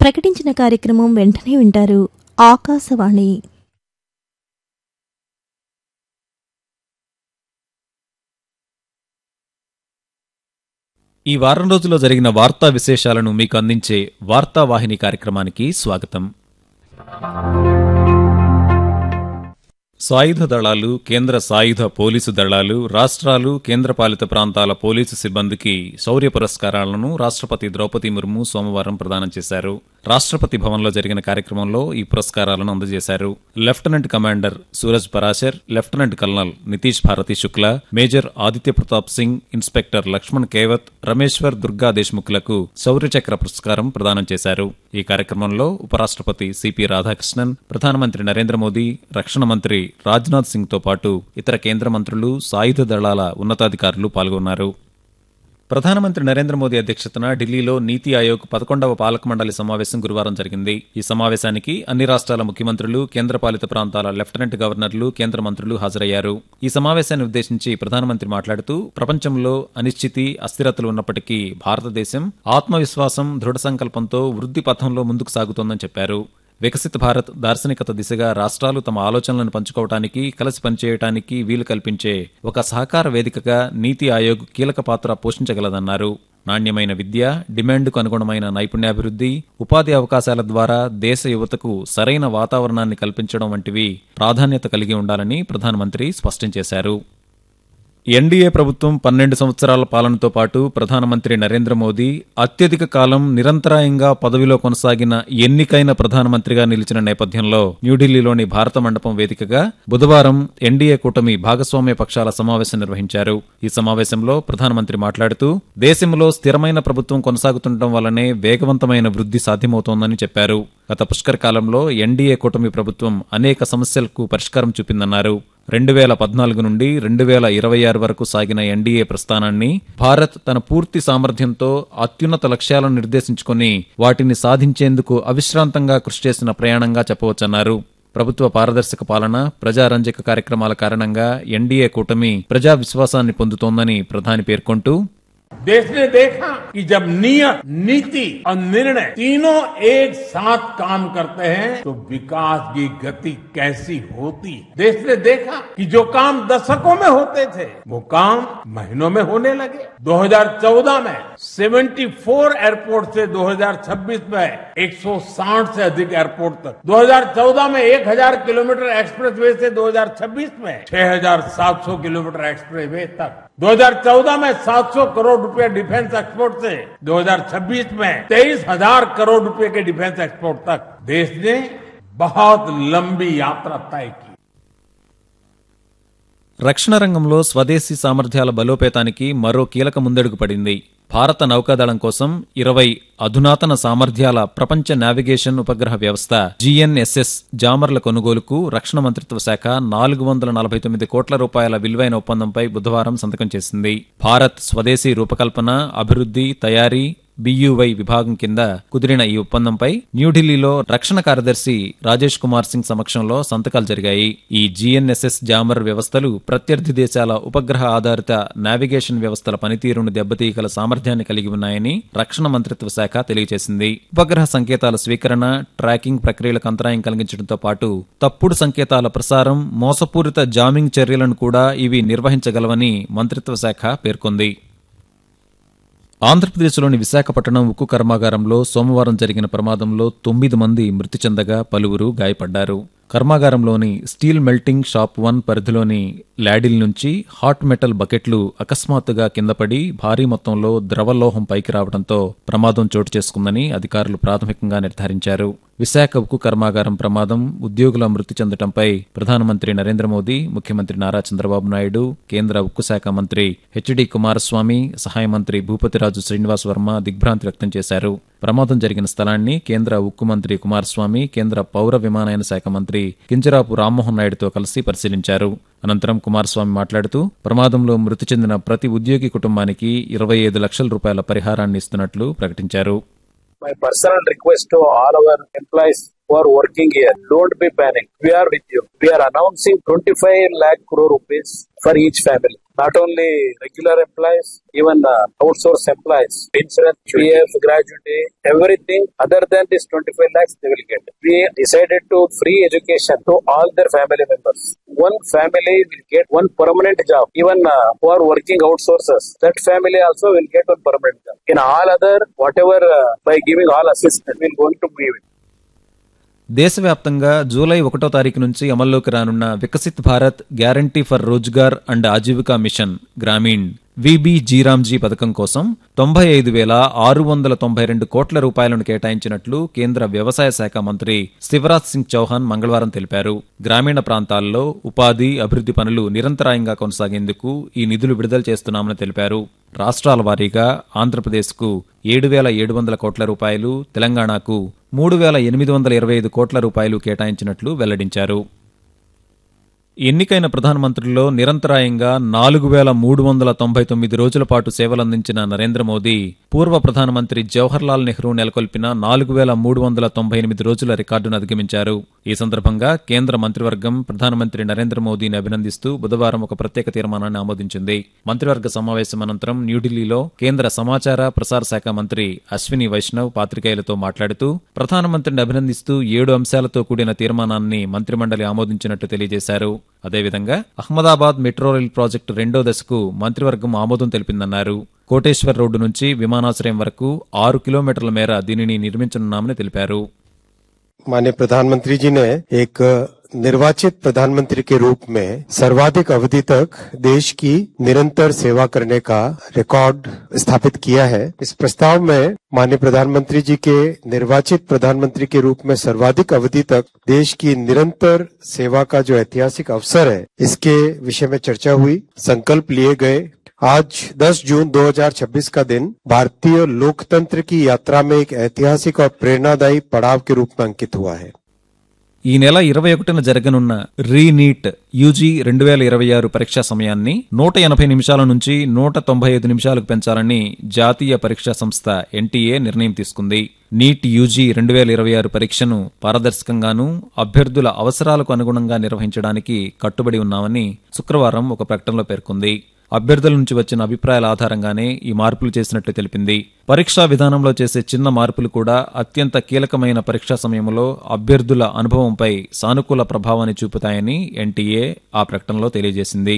ప్రకటించిన కార్యక్రమం వెంటనే వింటారు ఆకాశవాణి ఈ వారం రోజుల్లో జరిగిన వార్తా విశేషాలను మీకు అందించే వార్తావాహిని కార్యక్రమానికి స్వాగతం సాయుధ దళాలు కేంద్ర సాయుధ పోలీసు దళాలు రాష్ట్రాలు కేంద్రపాలిత ప్రాంతాల పోలీసు సిబ్బందికి శౌర్య పురస్కారాలను రాష్ట్రపతి ద్రౌపది ముర్ము సోమవారం ప్రదానం చేశారు రాష్ట్రపతి భవన్లో జరిగిన కార్యక్రమంలో ఈ పురస్కారాలను అందజేశారు lieutenant commander Suraj Parashar lieutenant colonel Nitish Bharati Shukla major Aditya Pratap Singh inspector Laxman Kewat Rameshwar Durga దేశ్ముఖ్లకు శౌర్య చక్ర పురస్కారం ప్రదానం చేశారు ఈ కార్యక్రమంలో ఉపరాష్ట్రపతి సిపి రాధాకృష్ణన్ ప్రధానమంత్రి నరేంద్ర మోదీ రక్షణ మంత్రి రాజ్నాథ్ సింగ్ తో పాటు ఇతర కేంద్ర మంత్రులు సాయుధ దళాల ఉన్నతాధికారులు పాల్గొన్నారు ప్రధానమంత్రి నరేంద్ర మోదీ అధ్యక్షతన ఢిల్లీలో నీతి ఆయోగ్ పదకొండవ పాలక మండలి సమావేశం గురువారం జరిగింది ఈ సమావేశానికి అన్ని రాష్ట్రాల ముఖ్యమంత్రులు కేంద్రపాలిత ప్రాంతాల లెఫ్టినెంట్ గవర్నర్లు కేంద్ర మంత్రులు హాజరయ్యారు ఈ సమావేశాన్ని ఉద్దేశించి ప్రధానమంత్రి మాట్లాడుతూ ప్రపంచంలో అనిశ్చితి అస్థిరతలు ఉన్నప్పటికీ భారతదేశం ఆత్మవిశ్వాసం దృఢ సంకల్పంతో వృద్ధి పథంలో ముందుకు సాగుతోందని చెప్పారు వికసిత భారత్ దార్శనికత దిశగా రాష్ట్రాలు తమ ఆలోచనలను పంచుకోవటానికి కలిసి పనిచేయటానికి వీలు కల్పించే ఒక సహకార వేదికగా నీతి ఆయోగ్ కీలక పాత్ర పోషించగలదన్నారు నాణ్యమైన విద్య డిమాండ్కు అనుగుణమైన నైపుణ్యాభివృద్ధి ఉపాధి అవకాశాల ద్వారా దేశ యువతకు సరైన వాతావరణాన్ని కల్పించడం వంటివి ప్రాధాన్యత కలిగి ఉండాలని ప్రధానమంత్రి స్పష్టం చేశారు ఎన్డీఏ ప్రభుత్వం పన్నెండు సంవత్సరాల పాలనతో పాటు ప్రధానమంత్రి నరేంద్ర మోదీ అత్యధిక కాలం నిరంతరాయంగా పదవిలో కొనసాగిన ఎన్నికైన ప్రధానమంత్రిగా నిలిచిన నేపథ్యంలో న్యూఢిల్లీలోని భారత మండపం వేదికగా బుధవారం ఎన్డీఏ కూటమి భాగస్వామ్య పక్షాల సమావేశం నిర్వహించారు ఈ సమావేశంలో ప్రధానమంత్రి మాట్లాడుతూ దేశంలో స్థిరమైన ప్రభుత్వం కొనసాగుతుండటం వల్లనే వేగవంతమైన వృద్ధి సాధ్యమవుతోందని చెప్పారు గత పుష్కర కాలంలో ఎన్డీఏ కూటమి ప్రభుత్వం అనేక సమస్యలకు పరిష్కారం చూపిందన్నారు రెండు వేల పద్నాలుగు నుండి రెండు వేల ఇరవై ఆరు వరకు సాగిన ఎన్డీఏ ప్రస్థానాన్ని భారత్ తన పూర్తి సామర్థ్యంతో అత్యున్నత లక్ష్యాలను నిర్దేశించుకుని వాటిని సాధించేందుకు అవిశ్రాంతంగా కృషి చేసిన ప్రయాణంగా చెప్పవచ్చన్నారు ప్రభుత్వ పారదర్శక పాలన ప్రజారంజక కార్యక్రమాల కారణంగా ఎన్డీఏ కూటమి ప్రజా విశ్వాసాన్ని పొందుతోందని ప్రధాని పేర్కొంటూ देश ने देखा कि जब नियत नीति और निर्णय तीनों एक साथ काम करते हैं तो विकास की गति कैसी होती है देश ने देखा कि जो काम दशकों में होते थे वो काम महीनों में होने लगे 2014 में 74 एयरपोर्ट से 2026 में 160 से अधिक एयरपोर्ट तक 2014 में 1000 किलोमीटर एक्सप्रेसवे से 2026 में 6700 किलोमीटर एक्सप्रेसवे तक 2014 में 700 करोड़ रुपए डिफेंस एक्सपोर्ट से 2026 में 23,000 करोड़ रुपए के डिफेंस एक्सपोर्ट तक देश ने बहुत लंबी यात्रा तय की రక్షణ రంగంలో స్వదేశీ సామర్థ్యాల బలోపేతానికి మరో కీలక ముందడుగు పడింది భారత నౌకాదళం కోసం ఇరవై అధునాతన సామర్థ్యాల ప్రపంచ నావిగేషన్ ఉపగ్రహ వ్యవస్థ జీఎన్ఎస్ఎస్ జామర్ల కొనుగోలుకు రక్షణ మంత్రిత్వ శాఖ నాలుగు వందల నలభై తొమ్మిది కోట్ల రూపాయల విలువైన ఒప్పందంపై బుధవారం సంతకం చేసింది భారత్ స్వదేశీ రూపకల్పన అభివృద్ధి తయారీ బియువై విభాగం కింద కుదిరిన ఈ ఒప్పందంపై న్యూఢిల్లీలో రక్షణ కార్యదర్శి రాజేష్ కుమార్ సింగ్ సమక్షంలో సంతకాలు జరిగాయి ఈ జీఎన్ఎస్ఎస్ జామర్ వ్యవస్థలు ప్రత్యర్థి దేశాల ఉపగ్రహ ఆధారిత నావిగేషన్ వ్యవస్థల పనితీరును దెబ్బతీయగల సామర్థ్యాన్ని కలిగి ఉన్నాయని రక్షణ మంత్రిత్వ శాఖ తెలియజేసింది ఉపగ్రహ సంకేతాల స్వీకరణ ట్రాకింగ్ ప్రక్రియలకు అంతరాయం కలిగించడంతో పాటు తప్పుడు సంకేతాల ప్రసారం మోసపూరిత జామింగ్ చర్యలను కూడా ఇవి నిర్వహించగలవని మంత్రిత్వ శాఖ పేర్కొంది ఆంధ్రప్రదేశ్లోని విశాఖపట్నం ఉక్కు కర్మాగారంలో సోమవారం జరిగిన ప్రమాదంలో తొమ్మిది మంది మృతి చెందగా పలువురు గాయపడ్డారు కర్మాగారంలోని స్టీల్ మెల్టింగ్ షాప్ వన్ పరిధిలోని ల్యాడిల్ నుంచి హాట్ మెటల్ బకెట్లు అకస్మాత్తుగా కిందపడి భారీ మొత్తంలో ద్రవలోహం పైకి రావడంతో ప్రమాదం చోటు చేసుకుందని అధికారులు ప్రాథమికంగా నిర్ధారించారు విశాఖ ఉక్కు కర్మాగారం ప్రమాదం ఉద్యోగుల మృతి చెందటంపై ప్రధానమంత్రి నరేంద్ర మోదీ ముఖ్యమంత్రి నారా చంద్రబాబు నాయుడు కేంద్ర ఉక్కు శాఖ మంత్రి హెచ్డి కుమారస్వామి సహాయ మంత్రి భూపతిరాజు శ్రీనివాస్ వర్మ దిగ్భ్రాంతి వ్యక్తం చేశారు ప్రమాదం జరిగిన స్థలాన్ని కేంద్ర ఉక్కు మంత్రి కుమారస్వామి కేంద్ర పౌర విమానయాన శాఖ మంత్రి కింజరాపు రామ్మోహన్ నాయుడుతో కలిసి పరిశీలించారు అనంతరం కుమారస్వామి మాట్లాడుతూ ప్రమాదంలో మృతి చెందిన ప్రతి ఉద్యోగి కుటుంబానికి ఇరవై ఐదు లక్షల రూపాయల పరిహారాన్ని ఇస్తున్నట్లు ప్రకటించారు My personal request to all our employees who are working here, don't be panic. We are with you. We are announcing 25 lakh crore rupees for each family. not only regular employees, even uh, outsourced employees, insurance, PF, gratuity, everything other than this 25 lakhs they will get. We decided to free education to all their family members. One family will get one permanent job. Even uh, who are working outsources, that family also will get one permanent job. In all other, whatever uh, by giving all assistance, we will going to give it. దేశవ్యాప్తంగా July ఒకటో తారీఖు నుంచి అమల్లోకి రానున్న Viksit Bharat guarantee for Rozgar and Ajeevika mission Gramin VB G RAM G పథకం కోసం తొంభై ఐదు వేల ఆరు వందల తొంభై రెండు కోట్ల రూపాయలను కేటాయించినట్లు కేంద్ర వ్యవసాయ శాఖ మంత్రి శివరాజ్ సింగ్ చౌహాన్ మంగళవారం తెలిపారు గ్రామీణ ప్రాంతాల్లో ఉపాధి అభివృద్ధి పనులు నిరంతరాయంగా కొనసాగేందుకు ఈ నిధులు విడుదల చేస్తున్నామని తెలిపారు రాష్ట్రాల వారీగా ఆంధ్రప్రదేశ్కు ఏడు వేల ఏడు వందల కోట్ల రూపాయలు తెలంగాణకు మూడు వేల ఎనిమిది వందల ఇరవై ఐదు కోట్ల రూపాయలు కేటాయించినట్లు వెల్లడించారు ఎన్నికైన ప్రధానమంత్రుల్లో నిరంతరాయంగా నాలుగు వేల మూడు వందల తొంభై తొమ్మిది రోజుల పాటు సేవలందించిన నరేంద్ర మోదీ పూర్వ ప్రధానమంత్రి జవహర్లాల్ నెహ్రూ నెలకొల్పిన నాలుగు వేల మూడు వందల తొంభై ఎనిమిది రోజుల రికార్డును అధిగమించారు ఈ సందర్భంగా కేంద్ర మంత్రివర్గం ప్రధానమంత్రి నరేంద్ర మోదీని అభినందిస్తూ బుధవారం ఒక ప్రత్యేక తీర్మానాన్ని ఆమోదించింది మంత్రివర్గ సమావేశం అనంతరం న్యూఢిల్లీలో కేంద్ర సమాచార ప్రసార శాఖ మంత్రి అశ్విని వైష్ణవ్ పాత్రికేయులతో మాట్లాడుతూ ప్రధానమంత్రిని అభినందిస్తూ ఏడు అంశాలతో కూడిన తీర్మానాన్ని మంత్రిమండలి ఆమోదించినట్టు తెలియజేశారు అదేవిధంగా అహ్మదాబాద్ మెట్రో రైల్ ప్రాజెక్టు రెండో దశకు మంత్రివర్గం ఆమోదం తెలిపిందన్నారు కోటేశ్వర్ రోడ్డు నుంచి విమానాశ్రయం వరకు ఆరు కిలోమీటర్ల మేర దీనిని నిర్మించనున్నామని తెలిపారు माननीय प्रधानमंत्री जी ने एक निर्वाचित प्रधानमंत्री के रूप में सर्वाधिक अवधि तक देश की निरंतर सेवा करने का रिकॉर्ड स्थापित किया है इस प्रस्ताव में माननीय प्रधानमंत्री जी के निर्वाचित प्रधानमंत्री के रूप में सर्वाधिक अवधि तक देश की निरंतर सेवा का जो ऐतिहासिक अवसर है इसके विषय में चर्चा हुई संकल्प लिए गए आज 10 जून 2026 का दिन भारतीय लोकतंत्र की यात्रा में एक ऐतिहासिक और प्रेरणादायी पड़ाव के रूप में अंकित हुआ है ఈ నెల ఇరవై ఒకటిన జరగనున్న రీనీట్ యూజీ రెండు వేల ఇరవై ఆరు పరీక్షా సమయాన్ని నూట ఎనభై నిమిషాల నుంచి నూట తొంభై ఐదు నిమిషాలకు పెంచాలని జాతీయ పరీక్షా సంస్థ ఎన్టీఏ నిర్ణయం తీసుకుంది నీట్ యూజీ రెండు వేల ఇరవై ఆరు పరీక్షను పారదర్శకంగానూ అభ్యర్థుల అవసరాలకు అనుగుణంగా నిర్వహించడానికి కట్టుబడి ఉన్నామని శుక్రవారం ఒక ప్రకటనలో పేర్కొంది అభ్యర్థుల నుంచి వచ్చిన అభిప్రాయాల ఆధారంగానే ఈ మార్పులు చేసినట్లు తెలిపింది పరీక్షా విధానంలో చేసే చిన్న మార్పులు కూడా అత్యంత కీలకమైన పరీక్షా సమయంలో అభ్యర్థుల అనుభవంపై సానుకూల ప్రభావాన్ని చూపుతాయని ఎన్టీఏ ఆ ప్రకటనలో తెలియజేసింది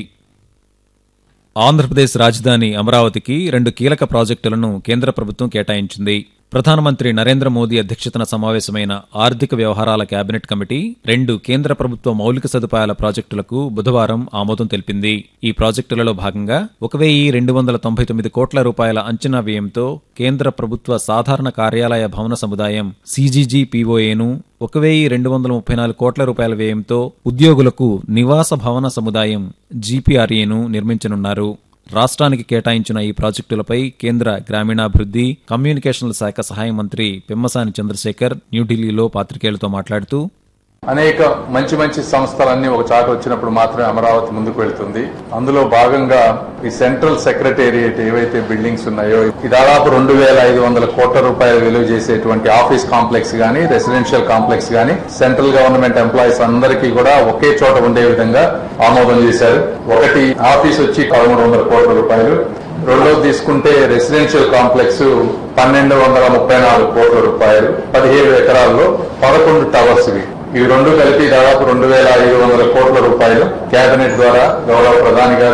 ఆంధ్రప్రదేశ్ రాజధాని అమరావతికి రెండు కీలక ప్రాజెక్టులను కేంద్ర ప్రభుత్వం కేటాయించింది ప్రధానమంత్రి నరేంద్ర మోదీ అధ్యక్షతన సమావేశమైన ఆర్థిక వ్యవహారాల కేబినెట్ కమిటీ రెండు కేంద్ర ప్రభుత్వ మౌలిక సదుపాయాల ప్రాజెక్టులకు బుధవారం ఆమోదం తెలిపింది ఈ ప్రాజెక్టులలో భాగంగా ఒక వెయ్యి రెండు వందల తొంభై తొమ్మిది కోట్ల రూపాయల అంచనా వ్యయంతో కేంద్ర ప్రభుత్వ సాధారణ కార్యాలయ భవన సముదాయం సీజీజీ పీఓఏను ఒక వెయ్యి రెండు వందల ముప్పై నాలుగు కోట్ల రూపాయల వ్యయంతో ఉద్యోగులకు నివాస భవన సముదాయం జీపీఆర్ఏను నిర్మించనున్నారు రాష్ట్రానికి కేటాయించిన ఈ ప్రాజెక్టులపై కేంద్ర గ్రామీణాభివృద్ధి కమ్యూనికేషన్ల శాఖ సహాయ మంత్రి పెమ్మసాని చంద్రశేఖర్ న్యూఢిల్లీలో పాత్రికేయులతో మాట్లాడుతూ అనేక మంచి మంచి సంస్థలన్నీ ఒక చాట వచ్చినప్పుడు మాత్రమే అమరావతి ముందుకు వెళ్తుంది అందులో భాగంగా ఈ సెంట్రల్ సెక్రటేరియట్ ఏవైతే బిల్డింగ్స్ ఉన్నాయో ఈ దాదాపు రెండు వేల ఐదు వందల కోట్ల రూపాయలు విలువ చేసేటువంటి ఆఫీస్ కాంప్లెక్స్ గానీ రెసిడెన్షియల్ కాంప్లెక్స్ గానీ సెంట్రల్ గవర్నమెంట్ ఎంప్లాయీస్ అందరికీ కూడా ఒకే చోట ఉండే విధంగా ఆమోదం చేశారు ఒకటి ఆఫీస్ వచ్చి పదమూడు వందల కోట్ల రూపాయలు రెండోది తీసుకుంటే రెసిడెన్షియల్ కాంప్లెక్స్ పన్నెండు వందల ముప్పై నాలుగు కోట్ల రూపాయలు పదిహేడు ఎకరాల్లో పదకొండు టవర్స్ ఇవి ఇవి రెండు కలిపి దాదాపు రెండు వేల ఐదు వందల కోట్ల రూపాయలు కేబినెట్ ద్వారా గౌరవ ప్రధాని గారు